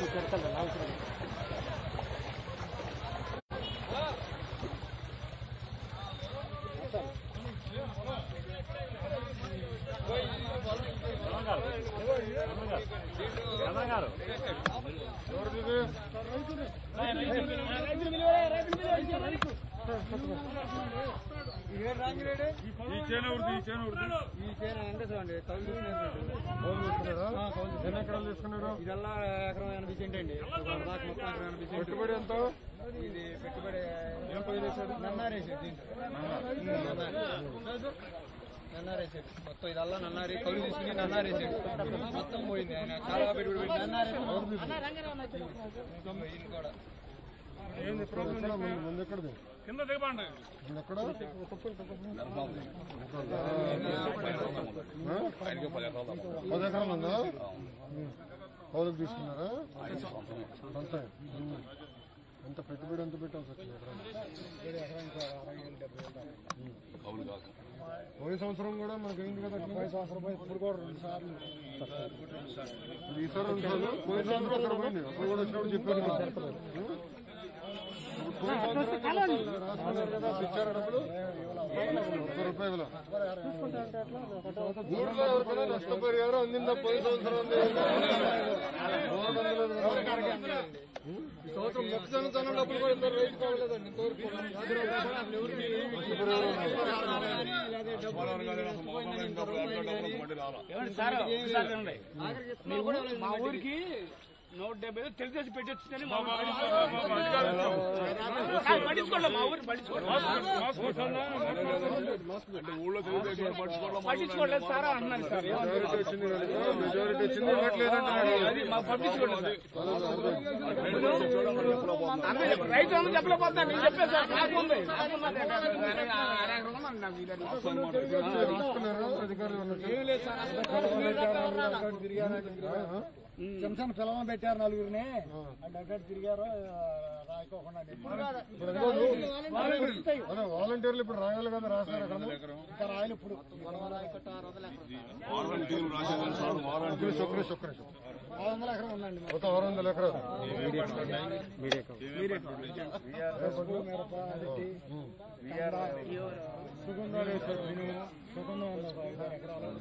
ఈ చేను ఉడిది ఈ చేను ఉడిది ఈ చీర వెంకటేశ్వర అండి కౌలు కౌలు తీసుకున్నారా ఎన్ని ఎకరాలు తీసుకున్నారు ఇదల్లా ఎకరం ఎనభై సెంట్ అండి ఒక దాకా మొత్తం ఎకరం ఎనభై సెంట్ పెట్టుబడి ఎంత ఇది పెట్టుబడి ఏం పని చేశారు నన్నారేసాడు దీంట్లో నన్నారేసాడు మొత్తం ఇదల్లా నన్నారి కౌలు తీసుకుని నన్నారేసాడు మొత్తం పోయింది ఆయన చాలా పెట్టుబడి పెట్టి నన్నారేసాడు ఈయన కూడా ఏంది ప్రాబ్లం ముందు ఎక్కడది కింద దిగబండి ఎక్కడ పది ఎకరాలు ఉందా కౌలుకు తీసుకున్నారా అంతే ఉమ్. ఎంత పెట్టుబడి ఎంత పెట్టాల్సి వచ్చింది ఎకరానికి? ఉమ్. పోయిన సంవత్సరం కూడా మనకి అయింది కదా పోయిన సంవత్సరం ఇప్పుడు కూడా రెండు సార్లు ఇప్పుడు ఈసారి రెండు సార్లు పోయిన సంవత్సరం అక్కడ పోయింది అప్పుడు కూడా వచ్చినప్పుడు చెప్పాను కదా. ఉమ్. ఇప్పుడు పోయిన సంవత్సరం రాసుకున్నారు కదా ఇచ్చారా డబ్బులు ఒక్క రూపాయి ఇవ్వలే. ఊర్లో ఎవరికైనా నష్టపరిహారం అందిందా పోయిన సంవత్సరం మూడు వందల ఉమ్. ఈ సంవత్సరం మొక్కజొన్న తన డబ్బులు కూడా ఇద్దరు రైతు కావలేదండి ఇంతవరకు సార్ ఒకసారి వినండి. మీరు మా ఊరికి నూట డెబ్బై ఐదు తెలిసేసి పెట్టొచ్చుకొని మా ఊరు కాదు, పట్టించుకోండి మా ఊరికి పట్టించుకోండి పట్టించుకోవట్లేదు సార్ అన్నాను సార్ మెజారిటీ వచ్చింది కనుక మెజారిటీ వచ్చింది ఇవ్వట్లేదంటున్నాడు అది మా పట్టించుకోండి సార్ అందరూ చెప్ప- రైతు అందరూ చెప్పలేకపోతున్నా నేను చెప్పాను సార్ నాకు ఉంది నాకు ఉంది. అరే, అరే, అరే, ఉంది నాకు ఇది అని. రాసుకున్నారా అధికారులు ఉన్నట్టు? ఆ? శంసం పిలవ పెట్టారు నలుగురిని అక్కడ తిరిగారు రాయకోకుండా అదే వాలంటీర్లు ఇప్పుడు రాయాలి కదా రాశారు అక్కడ ఇంకా రాయలు ఇప్పుడు ఒక్క ఒక్క ఒక్క నిమిషం. ఆరు వందల ఎకరం ఉందండి మొత్తం ఆరు వందల ఎకరాలు మిరప అరటి సుగంధాలు వేశారు మినుము సుగంధం ఉంది ఒక ఐదారు ఎకరాలు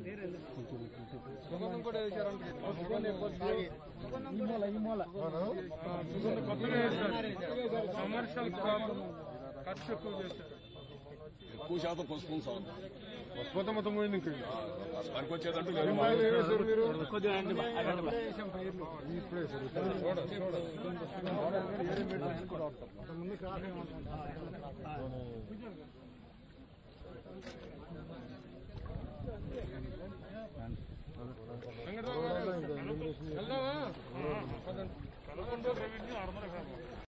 సుగంధం కూడా వేశారంటే ఇమ్మూల ఇమ్మూల అవునా? కొత్తగా వేశారు. కమర్షియల్ క్రాప్ ఖర్చు ఎక్కువ చేశారు ఎక్కువ శాతం పసుపు సార్ మొత్తం మొత్తం పోయింది ఇంక పనికి వచ్చేదంటూ ఏం బాగా వేశారు మీరు కొద్దిగా అండి బా- అదండి బా. ఇప్పుడే వేశారు ముందు క్రాప్ కలకొండ రెవెన్యూ ఆరు వందల ఎకరాలు.